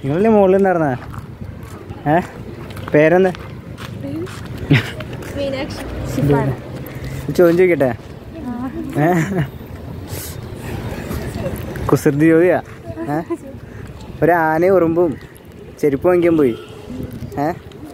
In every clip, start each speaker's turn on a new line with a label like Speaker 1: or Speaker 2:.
Speaker 1: നിങ്ങളല്ലേ മുകളിലുണ്ടായിരുന്ന ഏ പേരെന്താ
Speaker 2: മീനാക്ഷി
Speaker 1: ചോദ്യം ചോദിക്കട്ടെ ഏ കുസൃതി ചോദ്യാ ഏ ഒരു ആനയും ഉറുമ്പും ചെരുപ്പ് വാങ്ങിക്കാൻ പോയി ഏ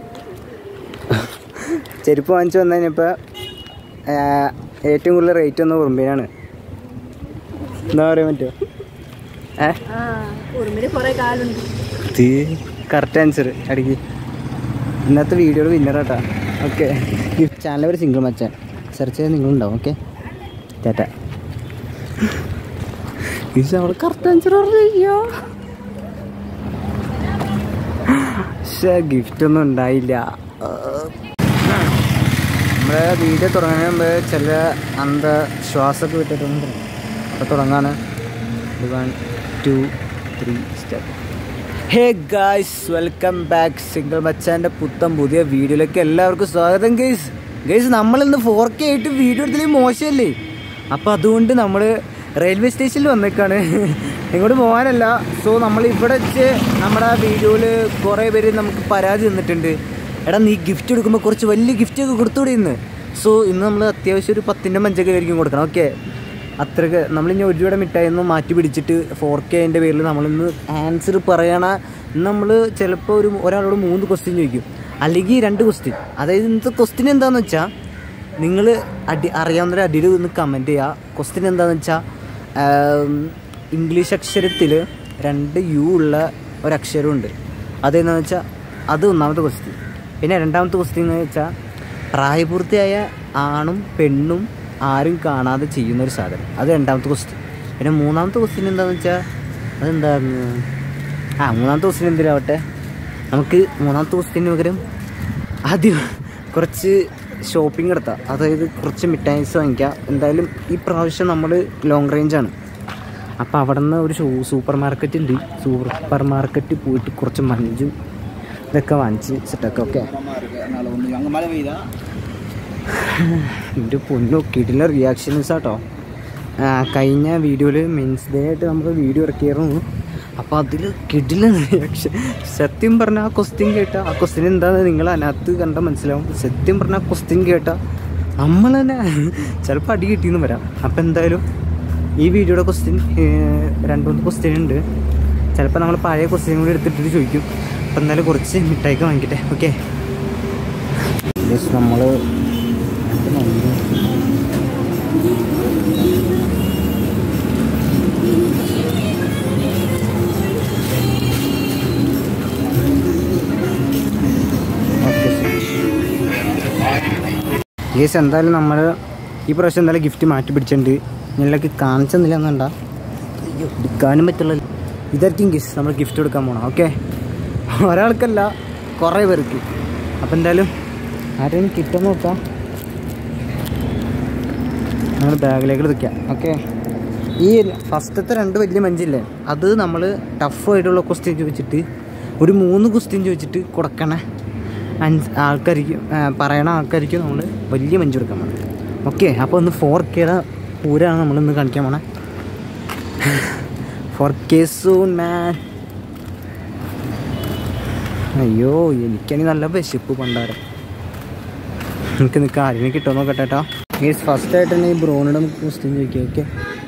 Speaker 1: ചെരുപ്പ് വാങ്ങിച്ചു വന്നു കഴിഞ്ഞപ്പോൾ ഏറ്റവും കൂടുതൽ റേറ്റ് വന്ന ഉറുമ്പിനാണ് എന്താ പറയാൻ പറ്റുമോ ഏ
Speaker 2: ആ ഉറുമ്പിന് കുറെ കാലുണ്ട്
Speaker 1: തീ കറക്റ്റ് ആൻസർ അടിക്ക് ഇന്നത്തെ വീഡിയോയുടെ വിന്നർ കേട്ടോ ഓക്കെ ചാനൽ ഒരു സിംഗിൾ മച്ചാൻ സെർച്ച് ചെയ്ത് നിങ്ങളുണ്ടാവും ഓക്കെ ചേട്ട ഇത് അവൾ കറക്റ്റ് ആൻസർ പറഞ്ഞോ പക്ഷേ ഗിഫ്റ്റ് ഒന്നും ഉണ്ടായില്ല നമ്മുടെ വീഡിയോ തുടങ്ങുന്നതിന് മുമ്പ് ചില അന്ധശ്വാസമൊക്കെ വിട്ടിട്ടുണ്ട് അപ്പോൾ തുടങ്ങാണ് one two three step hey guys welcome back single മച്ചാൻ്റെ പുത്തൻ പുതിയ വീഡിയോയിലേക്ക് എല്ലാവർക്കും സ്വാഗതം ഗൈസ് ഗൈസ് നമ്മളിന്ന് ഫോർ കെ ആയിട്ട് വീഡിയോ എടുത്തതിൽ മോശമല്ലേ അപ്പോൾ അതുകൊണ്ട് നമ്മൾ റെയിൽവേ സ്റ്റേഷനിൽ വന്നേക്കാണ് ഇങ്ങോട്ട് പോകാനല്ല സോ നമ്മൾ ഇവിടെ വെച്ച് നമ്മുടെ വീഡിയോയിൽ കുറേ പേര് നമുക്ക് പരാതി തന്നിട്ടുണ്ട് എടാ നീ ഗിഫ്റ്റ് കൊടുക്കുമ്പോൾ കുറച്ച് വലിയ ഗിഫ്റ്റ് ഒക്കെ കൊടുത്തുകൂടെ ഇന്ന് സോ ഇന്ന് നമ്മൾ അത്യാവശ്യം ഒരു പത്തിൻ്റെ മഞ്ചൊക്കെ ആയിരിക്കും കൊടുക്കണം ഓക്കെ അത്രയ്ക്ക് നമ്മളിനി ഒരു രൂപയുടെ മിഠായി ഒന്ന് മാറ്റി പിടിച്ചിട്ട് ഫോർ കെ അതിൻ്റെ പേരിൽ നമ്മളിന്ന് ആൻസർ പറയണ നമ്മൾ ചിലപ്പോൾ ഒരു ഒരാളോട് മൂന്ന് ക്വസ്റ്റ്യൻ ചോദിക്കും അല്ലെങ്കിൽ രണ്ട് ക്വസ്റ്റ്യൻ അതായത് ഇന്നത്തെ ക്വസ്റ്റ്യൻ എന്താണെന്ന് വെച്ചാൽ നിങ്ങൾ അടി അറിയാവുന്നൊരു അടിയിൽ ഒന്ന് കമൻറ്റ് ചെയ്യുക ക്വസ്റ്റ്യൻ എന്താണെന്ന് വെച്ചാൽ ഇംഗ്ലീഷ് അക്ഷരത്തിൽ രണ്ട് യു ഉള്ള ഒരക്ഷരമുണ്ട് അതെന്താണെന്ന് വെച്ചാൽ അത് ഒന്നാമത്തെ ക്വസ്റ്റ്യൻ പിന്നെ രണ്ടാമത്തെ ക്വസ്റ്റ്യൻ എന്ന് വെച്ചാൽ പ്രായപൂർത്തിയായ ആണും പെണ്ണും ആരും കാണാതെ ചെയ്യുന്ന ഒരു സാധനം അത് രണ്ടാമത്തെ ക്വസ്റ്റ്യൻ പിന്നെ മൂന്നാമത്തെ ക്വസ്റ്റ്യൻ എന്താണെന്ന് വെച്ചാൽ അതെന്തായിരുന്നു ആ മൂന്നാമത്തെ ക്വസ്റ്റ്യൻ എന്തിനാവട്ടെ നമുക്ക് മൂന്നാമത്തെ ക്വസ്റ്റ്യന് പകരം ആദ്യം കുറച്ച് ഷോപ്പിംഗ് നടത്താം അതായത് കുറച്ച് മിഠായിസ് വാങ്ങിക്കാം എന്തായാലും ഈ പ്രാവശ്യം നമ്മൾ ലോങ് റേഞ്ചാണ് അപ്പോൾ അവിടെ നിന്ന് ഒരു ഷൂ സൂപ്പർ മാർക്കറ്റ് ഉണ്ട് സൂപ്പർ മാർക്കറ്റിൽ പോയിട്ട് കുറച്ച് മഞ്ചും ഇതൊക്കെ വാങ്ങിച്ച് സെറ്റൊക്കെ ഓക്കെ എൻ്റെ പൊന്നു കിടില റിയാക്ഷൻസ് ആട്ടോ ആ, കഴിഞ്ഞ വീഡിയോയിൽ മെൻസ് ഡേ ആയിട്ട് നമുക്ക് വീഡിയോ ഇറക്കിയായിരുന്നു അപ്പോൾ അതിൽ കിടില റിയാക്ഷൻ സത്യം പറഞ്ഞാൽ ആ ക്വസ്റ്റ്യൻ കേട്ട ആ ക്വസ്റ്റ്യൻ എന്താണെന്ന് നിങ്ങൾ അതിനകത്ത് കണ്ട മനസ്സിലാവും സത്യം പറഞ്ഞാൽ ആ ക്വസ്റ്റ്യൻ കേട്ട നമ്മൾ തന്നെ ചിലപ്പോൾ അടി കിട്ടിയെന്ന് വരാം അപ്പോൾ എന്തായാലും ഈ വീഡിയോയുടെ ക്വസ്റ്റ്യൻ രണ്ട് മൂന്ന് ക്വസ്റ്റ്യൻ ഉണ്ട് ചിലപ്പോൾ നമ്മൾ പഴയ ക്വസ്റ്റ്യൻ കൂടി എടുത്തിട്ട് ചോദിക്കും അപ്പോൾ എന്തായാലും കുറച്ച് മിഠായിക്ക് വാങ്ങിക്കട്ടെ ഓക്കെ നമ്മൾ ഗേസ് എന്തായാലും നമ്മൾ ഈ പ്രാവശ്യം എന്തായാലും ഗിഫ്റ്റ് മാറ്റി പിടിച്ചിട്ടുണ്ട് ഞങ്ങൾക്ക് കാണിച്ചെന്നില്ല എന്നണ്ട അയ്യോ എടുക്കാനും പറ്റുള്ള ഇതായിരിക്കും ഗിസ് നമ്മൾ ഗിഫ്റ്റ് കൊടുക്കാൻ പോകണം ഓക്കെ ഒരാൾക്കല്ല കുറേ പേർക്ക് അപ്പം എന്തായാലും ആരെയും കിട്ടുമെന്ന് നോക്കാം നമ്മൾ ബാഗിലേക്ക് എടുക്കാം ഓക്കെ ഈ ഫസ്റ്റത്തെ രണ്ട് വലിയ മഞ്ചില്ലേ അത് നമ്മൾ ടഫായിട്ടുള്ള ക്വസ്റ്റ്യൻ ചോദിച്ചിട്ട് ഒരു മൂന്ന് ക്വസ്റ്റ്യൻ ചോദിച്ചിട്ട് കൊടുക്കണ അഞ്ച് ആൾക്കാർക്ക് പറയണ ആൾക്കാർക്ക് നമ്മൾ വലിയ മഞ്ച് കൊടുക്കാൻ പോണം ഓക്കെ അപ്പോൾ ഒന്ന് ഫോർ കെയുടെ പൂരാണ് നമ്മളിന്ന് കാണിക്കാൻ പോണേ ഫോർ കെ സൂൺ മാൻ അയ്യോ എനിക്കാണെങ്കിൽ നല്ല വിശപ്പ് പണ്ടാരം എനിക്ക് നിൽക്കാം ആരെയും കിട്ടുമോ നോക്കട്ടെ കേട്ടോ ഈ ഫസ്റ്റ് ആയിട്ട് തന്നെ ഈ ബ്രോനോട് നമുക്ക് ക്വസ്റ്റ്യൻ ചോദിക്കാം okay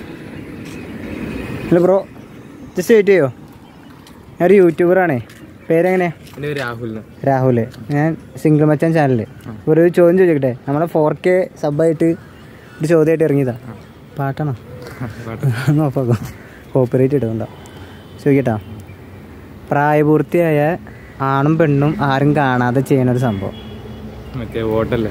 Speaker 1: hello bro just wait ചെയ്യോ ഞാനൊരു യൂട്യൂബറാണേ പേരെങ്ങനെ
Speaker 3: എൻ്റെ പേര് രാഹുൽ
Speaker 1: രാഹുൽ ഞാൻ സിംഗിൾ മച്ചാൻ ചാനൽ ഒരു ചോദ്യം ചോദിക്കട്ടെ നമ്മളെ ഫോർ കെ സബായിട്ട് ഒരു ചോദ്യമായിട്ട് ഇറങ്ങിയതാ പാട്ടാണോ നോക്കാം കോപ്പറേറ്റ് ഇടുന്നുണ്ടോ ചോദിക്കട്ടാ പ്രായപൂർത്തിയായ ആണും പെണ്ണും ആരും കാണാതെ ചെയ്യുന്ന ഒരു സംഭവം
Speaker 3: മറ്റേ വോട്ടല്ലേ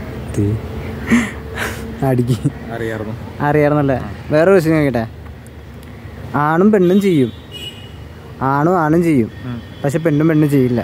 Speaker 1: അടിക്ക്
Speaker 3: അറിയാറുന്നു
Speaker 1: അറിയാറുന്നല്ലേ വേറെ ക്വസ്റ്റ്യൻ ചോദിക്കട്ടെ ആണും പെണ്ണും ചെയ്യും ആണും ആണും ചെയ്യും പക്ഷെ പെണ്ണും പെണ്ണും ചെയ്യില്ല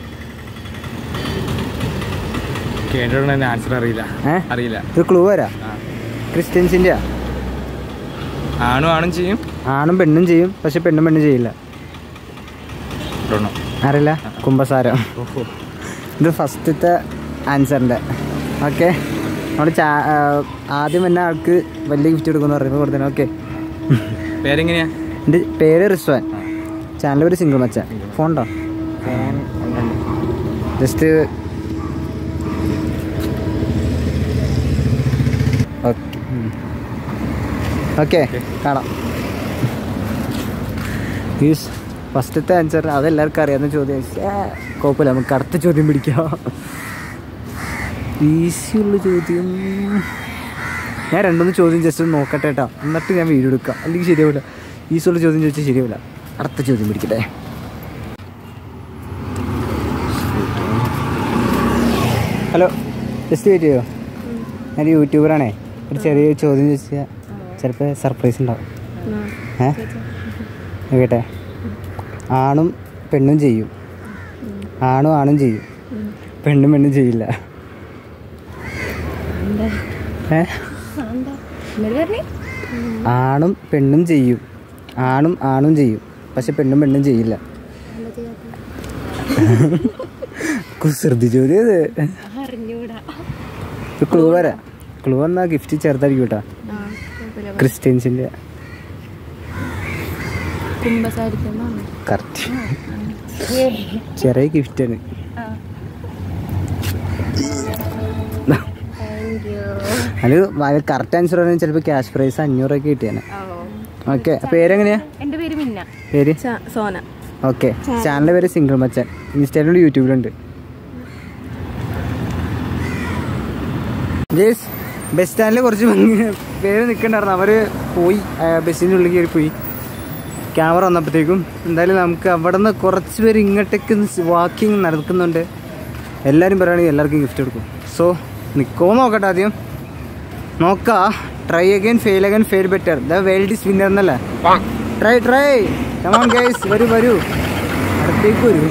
Speaker 3: കേട്ടിട്ടുണ്ടെങ്കിൽ ആൻസർ അറിയില്ല
Speaker 1: ഏ
Speaker 3: അറിയില്ല
Speaker 1: ഒരു ക്ലൂ വരാ
Speaker 3: ആ.
Speaker 1: ക്രിസ്ത്യൻസിൻ്റെയാ
Speaker 3: ആണും ആണും ചെയ്യും
Speaker 1: ആണും പെണ്ണും ചെയ്യും പക്ഷെ പെണ്ണും പെണ്ണും ചെയ്യില്ല
Speaker 3: ഇടണോ
Speaker 1: അറിയില്ല കുംഭസാരം
Speaker 3: ഓഹോ
Speaker 1: ഇത് ഫസ്റ്റത്തെ ആൻസറിൻ്റെ ഓക്കെ നമ്മൾ ചാ ആ, ആദ്യം തന്നെ ആൾക്ക് വലിയ ഗിഫ്റ്റ് കൊടുക്കുമെന്ന് പറയുമ്പോൾ കൊടുത്തേ ഓക്കെ
Speaker 3: പേരെങ്ങനെയാ
Speaker 1: എൻ്റെ പേര് റിസ്വാൻ ചാനൽ ഒരു സിംഗിൾ മച്ച ഫോൺ ഉണ്ടോ ഫാൻ ജസ്റ്റ് ഓക്കെ കാണാം യൂസ് ഫസ്റ്റത്തെ ആൻസർ അതെല്ലാവർക്കും അറിയാവുന്ന ചോദ്യം ശ്ശേ, കുഴപ്പമില്ല നമുക്ക് അടുത്ത ചോദ്യം പിടിക്കാം ഈസിയുള്ള ചോദ്യം ഞാൻ രണ്ടൊന്ന് ചോദ്യം ജസ്റ്റ് ഒന്ന് നോക്കട്ടെ കേട്ടോ എന്നിട്ട് ഞാൻ വീഡിയോ എടുക്കാം അല്ലെങ്കിൽ ശരിയാവില്ല ഈസിയുള്ള ചോദ്യം ചോദിച്ചാൽ ശരിയാവില്ല അടുത്ത ചോദ്യം പിടിക്കട്ടെ ഹലോ ജസ്റ്റ് വെയിറ്റ് ചെയ്യോ ഞാൻ യൂട്യൂബറാണേ ഒരു ചെറിയ ചോദ്യം ചോദിച്ചാൽ ചിലപ്പോൾ സർപ്രൈസ് ഉണ്ടാവും ഏ നോക്കട്ടെ ആണും പെണ്ണും ചെയ്യും ആണും ആണും ചെയ്യും പെണ്ണും പെണ്ണും ചെയ്യില്ല ഏ ആണും പെണ്ണും ചെയ്യും ആണും ആണും ചെയ്യും പക്ഷെ പെണ്ണും പെണ്ണും ചെയ്യില്ല കുസൃതി ചോദ്യം ഇത്
Speaker 2: അറിഞ്ഞൂടാ
Speaker 1: ക്ലൂ വരാം ക്ലൂ എന്നാ ഗിഫ്റ്റ് ചേർത്തായിരിക്കും കേട്ടോ ക്രിസ്ത്യൻസിൻ്റെ
Speaker 2: കുംഭസാരിക്കുന്നാണ്
Speaker 1: കറക്റ്റ് ചെറിയ ഗിഫ്റ്റാണ് അത് കറക്റ്റ് ആൻസർ പറഞ്ഞാൽ ചിലപ്പോൾ ക്യാഷ് പ്രൈസ് അഞ്ഞൂറൊക്കെ കിട്ടിയാണ് ഓക്കെ പേരെങ്ങനെയാ
Speaker 2: എൻ്റെ പേര് മിന്ന
Speaker 1: പേര്
Speaker 2: സോന
Speaker 1: ഓക്കെ ചാനലിൻ്റെ പേര് സിംഗിൾ മച്ചാൻ ഇൻസ്റ്റാഗ്രാമിലും യൂട്യൂബിലുണ്ട് ജേസ് ബസ് സ്റ്റാൻഡിൽ കുറച്ച് ഭംഗി- പേര് നിൽക്കണ്ടായിരുന്നു അവർ പോയി ആ, ബസ്സിൻ്റെ ഉള്ളിൽ കയറി പോയി ക്യാമറ വന്നപ്പോഴത്തേക്കും എന്തായാലും നമുക്ക് അവിടെ നിന്ന് കുറച്ച് പേര് ഇങ്ങോട്ടേക്ക് വാക്കിങ് നടക്കുന്നുണ്ട് എല്ലാവരും പറയുകയാണെങ്കിൽ എല്ലാവർക്കും ഗിഫ്റ്റ് കൊടുക്കും സോ നിൽക്കുമോ നോക്കട്ടെ ആദ്യം നോക്കാ try again fail again fail better the world is winner എന്നല്ലേ ട്രൈ ട്രൈ കമാൺ ഗൈസ് വരൂ വരൂ അടുത്തേക്ക് വരൂ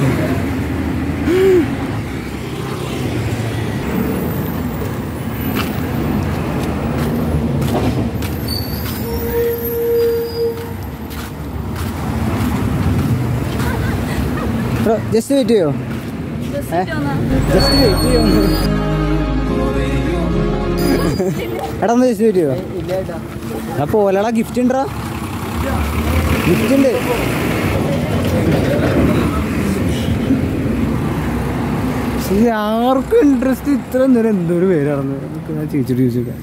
Speaker 1: ബ്രോ ജസ്റ്റ് വെയിറ്റ് ചെയ്യോ ജസ്റ്റ് വെയിറ്റ് ചെയ്യോ എടാ ഒന്ന് ജസ്റ്റ് വെയിറ്റ് ചെയ്യോ അപ്പൊ ഓലടാ ഗിഫ്റ്റ് ഉണ്ടോ ഗിഫ്റ്റ് ഉണ്ട് പക്ഷേ ഇത് ആർക്കും ഇൻട്രസ്റ്റ് ഇത്ര നേരം എന്തോരം പേരാണെന്ന് നമുക്ക് ഞാൻ ചേച്ചിട്ട് ചോദിച്ചേക്കാം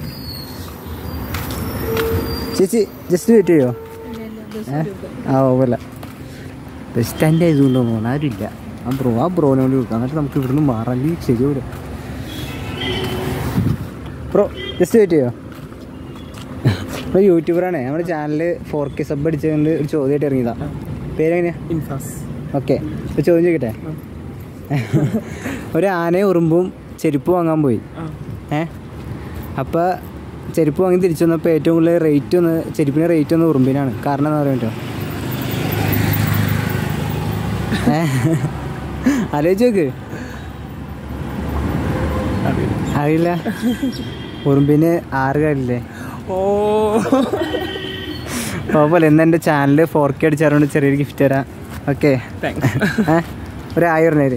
Speaker 1: ചേച്ചി ജസ്റ്റ് വെയിറ്റ് ചെയ്യോ ഏ? ആ ഓവല്ല ബസ് സ്റ്റാൻഡ് ആയതുകൊണ്ട് തോന്നുന്നു ആരുമില്ല ആ ബ്രോ ആ ബ്രോനോട് കൊടുക്കാം എന്നിട്ട് നമുക്ക് ഇവിടുന്ന് മാറാൻ ശരിയാവില്ല ബ്രോ ജസ്റ്റ് വെയിറ്റ് ചെയ്യോ ഇപ്പോൾ യൂട്യൂബറാണേ നമ്മുടെ ചാനൽ ഫോർ കെ സബ് അടിച്ചുകൊണ്ട് ഒരു ചോദ്യമായിട്ട് ഇറങ്ങിയതാ പേരെങ്ങനെയാ
Speaker 3: ഇൻഫാസ്
Speaker 1: ഓക്കെ ഇപ്പോൾ ചോദ്യം ചോദിക്കട്ടെ ഒരു ആനയും ഉറുമ്പും ചെരുപ്പ് വാങ്ങാൻ പോയി ഏ അപ്പോൾ ചെരുപ്പ് വാങ്ങി തിരിച്ചു വന്നപ്പോൾ ഏറ്റവും കൂടുതൽ റേറ്റ് ഒന്ന് ചെരുപ്പിന് റേറ്റ് ഒന്ന് ഉറുമ്പിനാണ് കാരണം എന്താ പറയാൻ പറ്റുമോ ഏ ആലോചിച്ച് നോക്ക് അറിയില്ല ഉറുമ്പിന് ആറ് കാര്യമില്ലേ
Speaker 3: ഓ
Speaker 1: കുഴപ്പമില്ല ഇന്ന് എൻ്റെ ചാനൽ ഫോർ കെ അടിച്ചാറുകൊണ്ട് ചെറിയൊരു ഗിഫ്റ്റ് തരാം ഓക്കെ
Speaker 3: താങ്ക്സ്
Speaker 1: ഏ ഒരു ആയിരം നേര്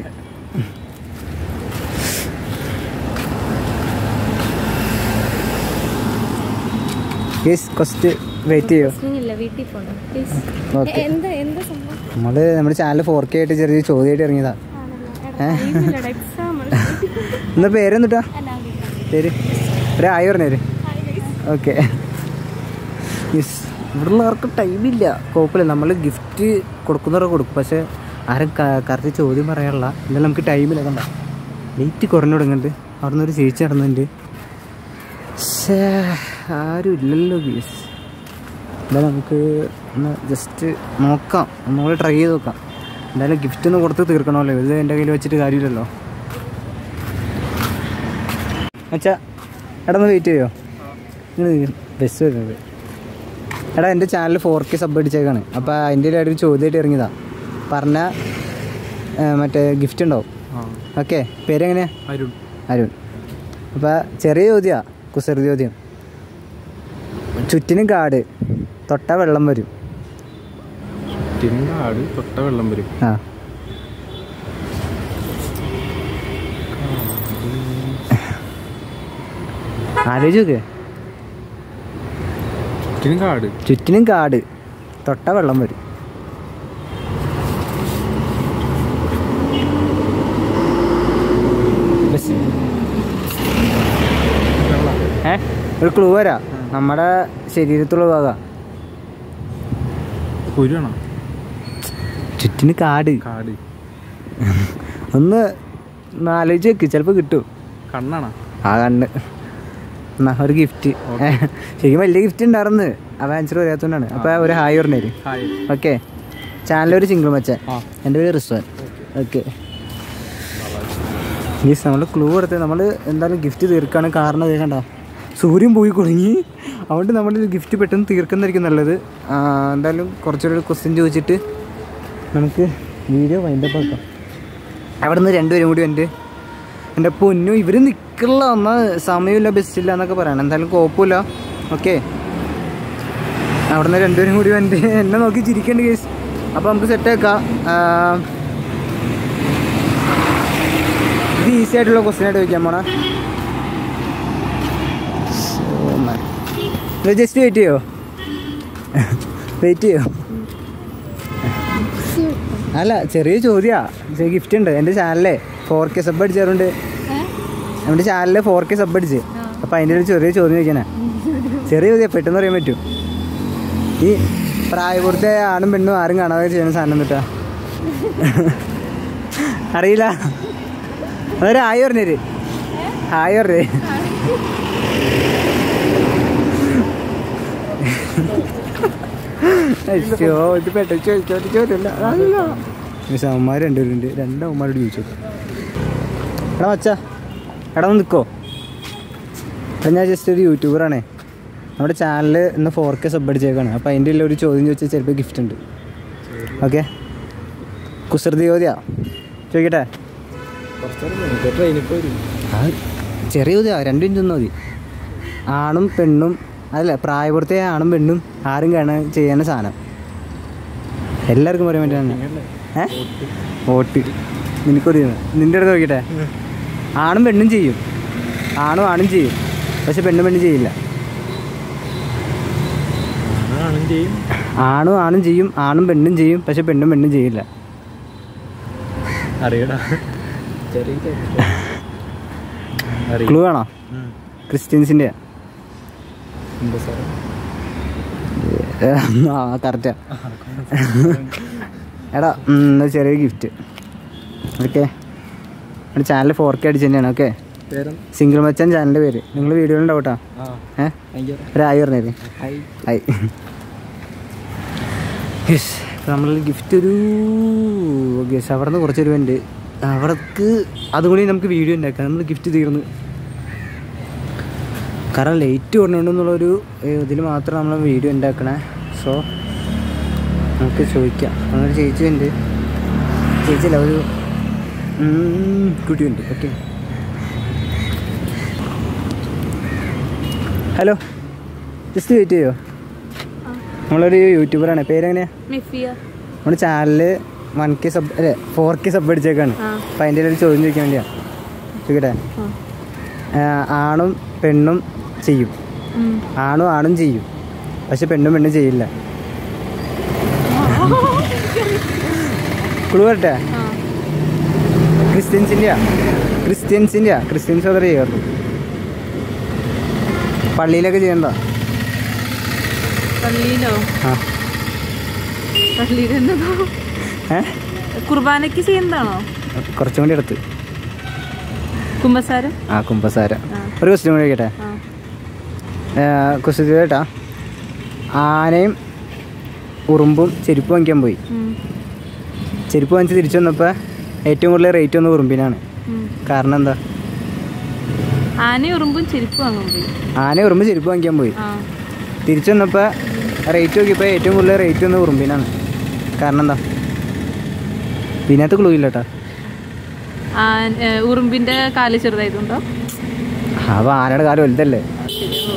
Speaker 1: യെസ് കുറച്ച് വെയിറ്റ് ചെയ്യോ
Speaker 2: ഇല്ല വീട്ടിൽ പോകണം പ്ലീസ്
Speaker 1: ഓക്കെ
Speaker 2: എന്താ എന്താ സംഭവം
Speaker 1: നമ്മൾ നമ്മുടെ ചാനൽ ഫോർ കെ ആയിട്ട് ചെറിയൊരു ചോദ്യമായിട്ട് ഇറങ്ങിയതാ
Speaker 2: എക്സാം
Speaker 1: എന്നാ പേരെന്നിട്ടാ പേര് ഒരു ആയിരം നേര് ഓക്കെ യെസ് ഇവിടെയുള്ള ആർക്കും ടൈമില്ല കുഴപ്പമില്ല നമ്മൾ ഗിഫ്റ്റ് കൊടുക്കുന്നവരെ കൊടുക്കും പക്ഷേ ആരും കറക്റ്റ് ചോദ്യം പറയാനുള്ള എന്നാലും നമുക്ക് ടൈമില്ല കണ്ട ലേറ്റ് കുറഞ്ഞു തുടങ്ങുന്നുണ്ട് അവിടെ നിന്ന് ഒരു ചേച്ചി നടന്നുണ്ട് ശ്ശേ, ആരും ഇല്ലല്ലോ ഗീസ് എന്തായാലും നമുക്ക് ഒന്ന് ജസ്റ്റ് നോക്കാം ഒന്നുകൂടെ ട്രൈ ചെയ്ത് നോക്കാം എന്തായാലും ഗിഫ്റ്റ് ഒന്ന് കൊടുത്ത് തീർക്കണമല്ലോ ഇത് എൻ്റെ കയ്യിൽ വെച്ചിട്ട് കാര്യമില്ലല്ലോ അച്ഛാ എടാ ഒന്ന് വെയിറ്റ് ചെയ്യോ ബസ് വരുന്നത് എടാ എൻ്റെ ചാനൽ ഫോർ കെ സബ് അടിച്ചേക്കാണ് അപ്പോൾ അതിൻ്റെ ഒരു ചോദ്യമായിട്ട് ഇറങ്ങിയതാ പറഞ്ഞ മറ്റേ ഗിഫ്റ്റ് ഉണ്ടാവും ഓക്കെ പേരെങ്ങനെയാ
Speaker 3: അരുൺ
Speaker 1: അരുൺ അപ്പോൾ ചെറിയ ചോദ്യമാണ് കുസൃതി ചോദ്യം ചുറ്റിനും കാട് തൊട്ട വെള്ളം വരും
Speaker 3: തിരുങ്കാട് തൊട്ട വെള്ളം വരും
Speaker 1: ആ ആലോചിച്ചോക്കെ
Speaker 3: തിരുങ്കാട്
Speaker 1: ചുറ്റിനും കാട് തൊട്ട വെള്ളം വരും ഒരു ക്ലൂ വരാ നമ്മുടെ ശരീരത്തുള്ള ഭാഗ
Speaker 3: കുരുവാണോ
Speaker 1: ചുറ്റിന് കാട്
Speaker 3: കാട്
Speaker 1: ഒന്ന് ആലോചിച്ച് വെക്ക് ചിലപ്പോൾ കിട്ടും
Speaker 3: കണ്ണാണോ
Speaker 1: ആ കണ്ട് എന്നാ ഒരു ഗിഫ്റ്റ് ശരിക്കും വലിയ ഗിഫ്റ്റ് ഉണ്ടായിരുന്നു അവ ആൻസർ പറയാത്തതുകൊണ്ടാണ് അപ്പോൾ ഒരു ഹായ് പറഞ്ഞേര്
Speaker 3: ഹായ്
Speaker 1: ഓക്കെ ചാനലൊരു സിംഗിൾ മച്ചാൻ
Speaker 3: ആ
Speaker 1: എൻ്റെ പേര് റിസ്വാൻ ഓക്കെ യെസ് നമ്മൾ ക്ലൂ കൊടുത്ത് നമ്മൾ എന്തായാലും ഗിഫ്റ്റ് തീർക്കാണ് കാരണം ഇത് കണ്ട സൂര്യൻ പോയി കുടുങ്ങി അതുകൊണ്ട് നമ്മൾ ഗിഫ്റ്റ് പെട്ടെന്ന് തീർക്കുന്നതായിരിക്കും നല്ലത് ആ, എന്തായാലും കുറച്ചുകൂടി ക്വസ്റ്റ്യൻ ചോദിച്ചിട്ട് നമുക്ക് വീഡിയോ വൈൻഡപ്പ് ആക്കാം അവിടെ നിന്ന് രണ്ടുപേരും കൂടി ഉണ്ട് എൻ്റെ പൊന്നു ഇവർ നിൽക്കില്ല എന്നാൽ സമയമില്ല ബെസ്റ്റില്ല എന്നൊക്കെ പറയണം എന്തായാലും കുഴപ്പമില്ല ഓക്കെ അവിടെ നിന്ന് രണ്ടുപേരും കൂടി വന്നിട്ട് എന്നെ നോക്കി ചിരിക്കേണ്ട കേസ് അപ്പോൾ നമുക്ക് സെറ്റാക്കാം ഇത് ഈസി ആയിട്ടുള്ള ക്വസ്റ്റ്യൻ ആയിട്ട് ചോദിക്കാൻ പോണ ജസ്റ്റ് വെയിറ്റ് ചെയ്യോ വെയിറ്റ് ചെയ്യോ അല്ല ചെറിയ ചോദ്യാ ചെറിയ ഗിഫ്റ്റ് ഉണ്ട് എൻ്റെ ചാനലിലെ ഫോർ കെ സബ് അടിച്ചാറുണ്ട് നമ്മുടെ ചാനലിൽ ഫോർ കെ സബ് അടിച്ച് അപ്പം അതിൻ്റെ ഒരു ചെറിയ ചോദ്യം ചോദിക്കാനാ ചെറിയ ചോദ്യം പെട്ടെന്ന് പറയാൻ പറ്റും ഈ പ്രായപൂർത്തിയായ ആണും പെണ്ണും ആരും കാണാതെ ചെയ്യുന്ന സാധനം എന്നിട്ടാ അറിയില്ല അതൊരു ഹായ് പറഞ്ഞേര് ഹായ് പറഞ്ഞേ അയ്യോ ഇത് പെട്ടെന്ന് ചോദിച്ചോ ചോദ്യമല്ല അതല്ല പക്ഷെ അവന്മാർ രണ്ടുപേരുണ്ട് രണ്ട് അവന്മാരോട് ചോദിച്ചു എടാ മച്ചാ എടാ ഒന്ന് നിൽക്കോ എടാ ഞാൻ ജസ്റ്റ് ഒരു യൂട്യൂബറാണേ നമ്മുടെ ചാനൽ ഇന്ന് ഫോർ കെ സബ് അടിച്ചേക്കാണ് അപ്പോൾ അതിൻ്റെ ഉള്ള ഒരു ചോദ്യം ചോദിച്ചാൽ ചിലപ്പോൾ ഗിഫ്റ്റ് ഉണ്ട് ഓക്കെ കുസൃതി ചോദ്യാ ചോദിക്കട്ടെ
Speaker 3: ട്രെയിനിൽ പോയി
Speaker 1: ആ ചെറിയ ചോദ്യാ രണ്ട് മിനിറ്റ് തന്നാൽ മതി ആണും പെണ്ണും അതല്ല പ്രായപൂർത്തിയായ ആണും പെണ്ണും ആരും കാണാൻ ചെയ്യുന്ന സാധനം എല്ലാവർക്കും പറയാൻ പറ്റുന്ന ഏ വോട്ട് നിനക്കൊരു നിൻ്റെ അടുത്ത് നോക്കിട്ടെ ആണും പെണ്ണും ചെയ്യും ആണും ആണും ചെയ്യും പക്ഷെ പെണ്ണും പെണ്ണും ചെയ്യില്ല
Speaker 3: ആണും ചെയ്യും
Speaker 1: ആണും ആണും ചെയ്യും ആണും പെണ്ണും ചെയ്യും പക്ഷെ പെണ്ണും പെണ്ണും ചെയ്യില്ല
Speaker 3: അറിയടാ
Speaker 1: ക്ലൂ വേണോ ക്രിസ്ത്യൻസിൻ്റെ ആ കറക്റ്റാ എടാ ഉം, എന്നാ ചെറിയ ഗിഫ്റ്റ് ഓക്കെ നമ്മുടെ ചാനൽ ഫോർ കെ അടിച്ച് തന്നെയാണ് ഓക്കെ
Speaker 3: പേരും
Speaker 1: സിംഗിൾ മച്ചാൻ ചാനലിൻ്റെ പേര് നിങ്ങൾ വീഡിയോയിലുണ്ടാവട്ടാ
Speaker 3: ആ
Speaker 1: ഏ ഒരു ആയി പറഞ്ഞേര്
Speaker 3: ഹായ്
Speaker 1: ആയി യെസ് നമ്മൾ ഗിഫ്റ്റ് ഒരു യെസ് അവിടെ നിന്ന് കുറച്ച് രൂപയുണ്ട് അവർക്ക് അതും കൂടി നമുക്ക് വീഡിയോ ഉണ്ടാക്കാം നമ്മൾ ഗിഫ്റ്റ് തീർന്നു കാരണം ലേറ്റ് പറഞ്ഞുകൊണ്ടെന്നുള്ളൊരു ഇതിൽ മാത്രം നമ്മൾ വീഡിയോ ഉണ്ടാക്കണേ സോ നമുക്ക് ചോദിക്കാം അങ്ങനെ ചേച്ചി ഉണ്ട് ചേച്ചിയല്ല ഒരു ഉം, കുട്ടിയുണ്ട് ഓക്കെ ഹലോ ജസ്റ്റ് വെയിറ്റ് ചെയ്യോ നമ്മളൊരു യൂട്യൂബറാണ് പേരെങ്ങനെയാ
Speaker 2: മിഫിയ
Speaker 1: നമ്മുടെ ചാനലിൽ വൺ കെ സബ് അല്ലെ ഫോർ കെ സബ് അടിച്ചേക്കാണ്
Speaker 2: ആ.
Speaker 1: അപ്പം അതിൻ്റെ ഒരു ചോദ്യം ചോദിക്കാൻ വേണ്ടിയാ ചോദിക്കട്ടെ
Speaker 2: ആ.
Speaker 1: ആ, ആണും പെണ്ണും ചെയ്യും
Speaker 2: ഉം.
Speaker 1: ആണും ആണും ചെയ്യും പക്ഷെ പെണ്ണും പെണ്ണും ചെയ്യില്ല ക്ലൂ വരട്ടെ
Speaker 2: ആ.
Speaker 1: ക്രിസ്ത്യൻസിൻ്റെയാ ക്രിസ്ത്യൻസിൻ്റെയാ ക്രിസ്ത്യൻസ് അതർ ചെയ്യാറുള്ളൂ പള്ളിയിലൊക്കെ ചെയ്യണ്ട
Speaker 2: പള്ളിയിലോ
Speaker 1: ആ
Speaker 2: പള്ളിയിൽ എന്താ
Speaker 1: ഏ
Speaker 2: കുർബാനയ്ക്ക് ചെയ്യുന്നതാണോ
Speaker 1: കുറച്ചും കൂടി അടുത്ത്
Speaker 2: കുമ്പസാരം
Speaker 1: ആ കുമ്പസാര
Speaker 2: ആ.
Speaker 1: ഒരു ക്വസ്റ്റ്യൻ കൂടി കേട്ടെ
Speaker 2: ആ
Speaker 1: ക്വസ്റ്റ്യൻ കേട്ടാ ആനയും ഉറുമ്പും ചെരുപ്പ് വാങ്ങിക്കാൻ പോയി
Speaker 2: ഉം.
Speaker 1: ചെരുപ്പ് വാങ്ങിച്ച് തിരിച്ചു വന്നപ്പോൾ ഏറ്റവും കൂടുതൽ റേറ്റ് വന്ന ഉറുമ്പിനാണ്
Speaker 2: ഉം.
Speaker 1: കാരണം എന്താ
Speaker 2: ആനയും ഉറുമ്പും ചെരുപ്പ് വാങ്ങാൻ പോയി
Speaker 1: ആന ഉറുമ്പ് ചെരുപ്പ് വാങ്ങിക്കാൻ പോയി
Speaker 2: ആ
Speaker 1: തിരിച്ചു വന്നപ്പോൾ റേറ്റ് നോക്കിയപ്പോൾ ഏറ്റവും കൂടുതൽ റേറ്റ് വന്ന ഉറുമ്പിനാണ് കാരണം എന്താ ഇതിനകത്ത് ക്ലൂ ഇല്ല കേട്ടോ
Speaker 2: ആൻ- ഏ, ഉറുമ്പിന്റെ കാല് ചെറുതായതുകൊണ്ടോ
Speaker 1: അപ്പോൾ ആനയുടെ കാലം വലുതല്ലേ
Speaker 2: ശരി ഓ.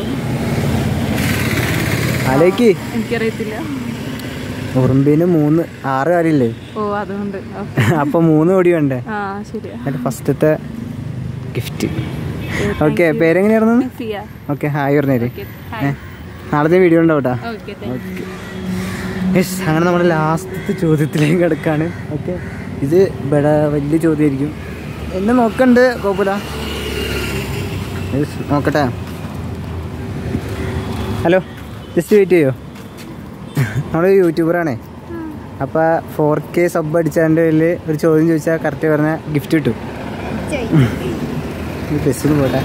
Speaker 1: ആലേക്ക്
Speaker 2: എനിക്കറിയത്തില്ല
Speaker 1: ഉറുമ്പിന് മൂന്ന് ആറ് കാലില്ലേ
Speaker 2: ഓ അതുകൊണ്ട് ഓ.
Speaker 1: അപ്പോൾ മൂന്ന് കോടി വേണ്ടേ
Speaker 2: ആ ശരിയാ
Speaker 1: എന്നിട്ട് ഫസ്റ്റത്തെ ഗിഫ്റ്റ് ഓക്കെ പേരെങ്ങനെയായിരുന്നു
Speaker 2: മിഫിയ
Speaker 1: ഓക്കെ ഹായ് പറഞ്ഞേര്
Speaker 2: ഓക്കെ ഹായ്
Speaker 1: നാളത്തെ വീഡിയോ ഉണ്ടാവട്ടാ
Speaker 2: ഓക്കെ താങ്ക് യു
Speaker 1: യെസ് അങ്ങനെ നമ്മുടെ ലാസ്റ്റത്തെ ചോദ്യത്തിലേക്ക് കിടക്കാണ് ഓക്കെ ഇത് ഇവിടെ വലിയ ചോദ്യമായിരിക്കും എന്നെ നോക്കണ്ട് കുഴപ്പമില്ല യെസ് നോക്കട്ടെ ഹലോ ജസ്റ്റ് വെയിറ്റ് ചെയ്യോ നമ്മൾ യൂട്യൂബറാണേ അപ്പോൾ ഫോർ കെ സബ് അടിച്ചതിൻ്റെ പേരിൽ ഒരു ചോദ്യം ചോദിച്ചാൽ കറക്റ്റ് പറഞ്ഞ ഗിഫ്റ്റ് കിട്ടും ഈ ബസ്സിന് പോട്ടെ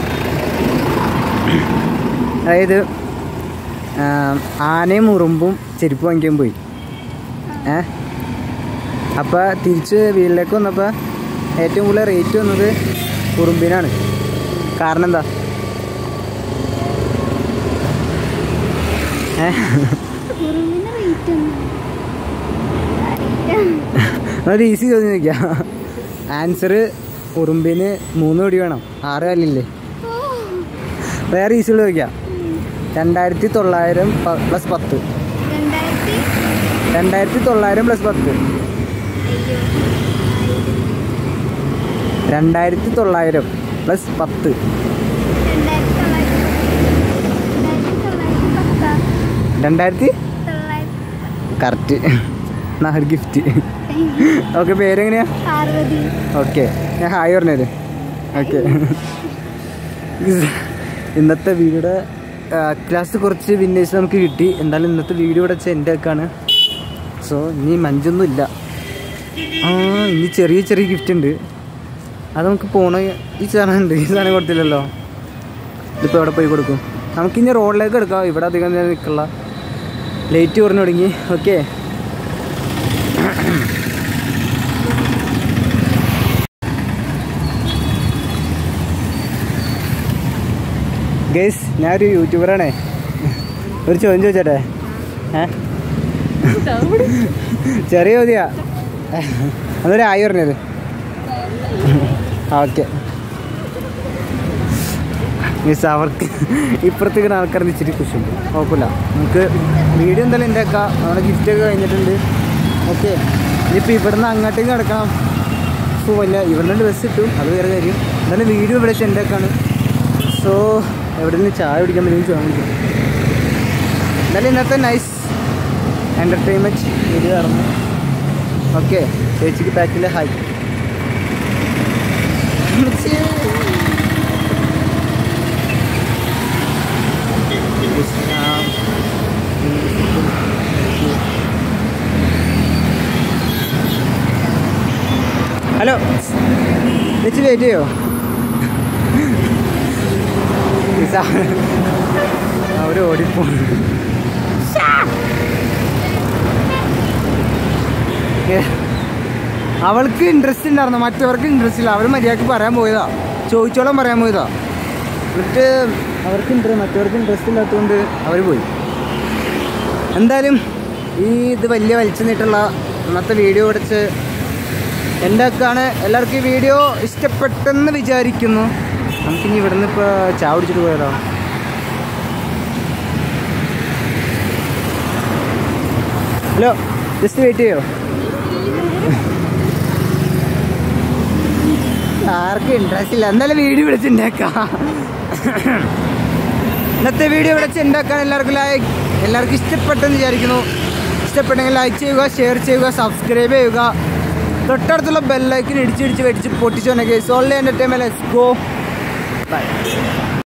Speaker 1: അതായത് ആ, ആനയും ഉറുമ്പും ചെരുപ്പ് വാങ്ങിക്കാൻ പോയി ഏ അപ്പോൾ തിരിച്ച് വീട്ടിലേക്ക് വന്നപ്പോൾ ഏറ്റവും കൂടുതൽ റേറ്റ് വന്നത് ഉറുമ്പിനാണ് കാരണം എന്താ ഏ ഒരു ഈസി ചോദ്യം ചോദിക്കാം ആൻസർ ഉറുമ്പിന് മൂന്ന് കോടി വേണം ആറ് കാലില്ലേ വേറെ ഈസി ചോദിക്കാം രണ്ടായിരത്തി തൊള്ളായിരം പ്ലസ് പത്ത് രണ്ടായിരത്തി തൊള്ളായിരം പ്ലസ് പത്ത് രണ്ടായിരത്തി തൊള്ളായിരം പ്ലസ് പത്ത് രണ്ടായിരത്തി കറക്റ്റ് നാല് ഗിഫ്റ്റ് ഓക്കെ പേരെങ്ങനെയാ
Speaker 2: പാർവതി
Speaker 1: ഓക്കെ ഞാൻ ഹായ് പറഞ്ഞത് ഓക്കെ ഇന്നത്തെ വീഡിയോയുടെ ക്ലാസ് കുറച്ച് വിന്നേഴ്സ് നമുക്ക് കിട്ടി എന്തായാലും ഇന്നത്തെ വീഡിയോ ഇവിടെ എൻ്റെ ഒക്കെയാണ് സോ ഇനി മഞ്ചൊന്നും ഇല്ല ആ ഇനി ചെറിയ ചെറിയ ഗിഫ്റ്റ് ഉണ്ട് അത് നമുക്ക് പോണ ഈ സാധനം ഉണ്ട് ഈ സാധനം കൊടുത്തില്ലല്ലോ ഇതിപ്പോൾ എവിടെ പോയി കൊടുക്കും നമുക്കിനി റോഡിലേക്ക് എടുക്കാം ഇവിടെ അധികം നേരം നിൽക്കില്ല ലേറ്റ് കുറഞ്ഞു തുടങ്ങി ഓക്കെ ഗേസ് ഞാനൊരു യൂട്യൂബറാണേ ഒരു ചോദ്യം ചോദിച്ചോട്ടെ ഏ ചെറിയ ചോദ്യാ അതൊരു ആയി പറഞ്ഞത് ഓക്കെ മീൻസ് അവർക്ക് ഇപ്പുറത്തേക്ക് ആൾക്കാർക്ക് ഇച്ചിരി കുശുണ്ട് കുഴപ്പമില്ല നമുക്ക് വീഡിയോ എന്തായാലും ഉണ്ടാക്കാം നമ്മുടെ ഗിഫ്റ്റൊക്കെ കഴിഞ്ഞിട്ടുണ്ട് ഓക്കെ ഇനിയിപ്പോൾ ഇവിടുന്ന് അങ്ങോട്ടേക്ക് കിടക്കണം ഇപ്പോൾ വല്ല ഇവിടുന്ന് ബസ് കിട്ടും അത് വേറെ കാര്യം എന്തായാലും വീഡിയോ ഇവിടെ വെച്ച് ഉണ്ടാക്കാണ് സോ എവിടെ നിന്ന് ചായ കുടിക്കാൻ പറ്റും ചോദിക്കും എന്തായാലും ഇന്നത്തെ നൈസ് എൻ്റർടൈൻമെൻറ്റ് വീഡിയോ നടന്നു ഓക്കെ ചേച്ചിക്ക് ബാക്കിൽ ഹായ് ഹലോ ചേച്ചി വെയിറ്റ് ചെയ്യോ അവർ ഓടിപ്പോണു അവൾക്ക് ഇൻട്രസ്റ്റ് ഉണ്ടായിരുന്നു മറ്റവർക്ക് ഇൻട്രസ്റ്റ് ഇല്ല അവർ മര്യാദക്ക് പറയാൻ പോയതാ ചോദിച്ചോളം പറയാൻ പോയതാ എന്നിട്ട് അവർക്ക് ഇൻട്ര മറ്റവർക്ക് ഇൻട്രസ്റ്റ് ഇല്ലാത്തതുകൊണ്ട് അവർ പോയി എന്തായാലും ഈ ഇത് വലിയ വലിച്ചു നീട്ടുള്ള ഇന്നത്തെ വീഡിയോ അടച്ച് എൻ്റെ ഒക്കെയാണ് എല്ലാവർക്കും ഈ വീഡിയോ ഇഷ്ടപ്പെട്ടെന്ന് വിചാരിക്കുന്നു നമുക്കിനി ഇവിടുന്ന് ഇപ്പോൾ ചായ കുടിച്ചിട്ട് പോയാലോ ഹലോ ജസ്റ്റ് വെയിറ്റ് ചെയ്യോ ആർക്കും ഇൻട്രസ്റ്റ് ഇല്ല എന്തായാലും വീഡിയോ വിളിച്ചുണ്ടാക്കാം ഇന്നത്തെ വീഡിയോ വിളിച്ചുണ്ടാക്കാൻ എല്ലാവർക്കും ലൈക്ക് എല്ലാവർക്കും ഇഷ്ടപ്പെട്ടെന്ന് വിചാരിക്കുന്നു ഇഷ്ടപ്പെട്ടെങ്കിൽ ലൈക്ക് ചെയ്യുക ഷെയർ ചെയ്യുക സബ്സ്ക്രൈബ് ചെയ്യുക തൊട്ടടുത്തുള്ള ബെല്ലൈക്കിന് ഇടിച്ചിടിച്ച് വെടിച്ച് പൊട്ടിച്ചോനെ case online entertainment let's go by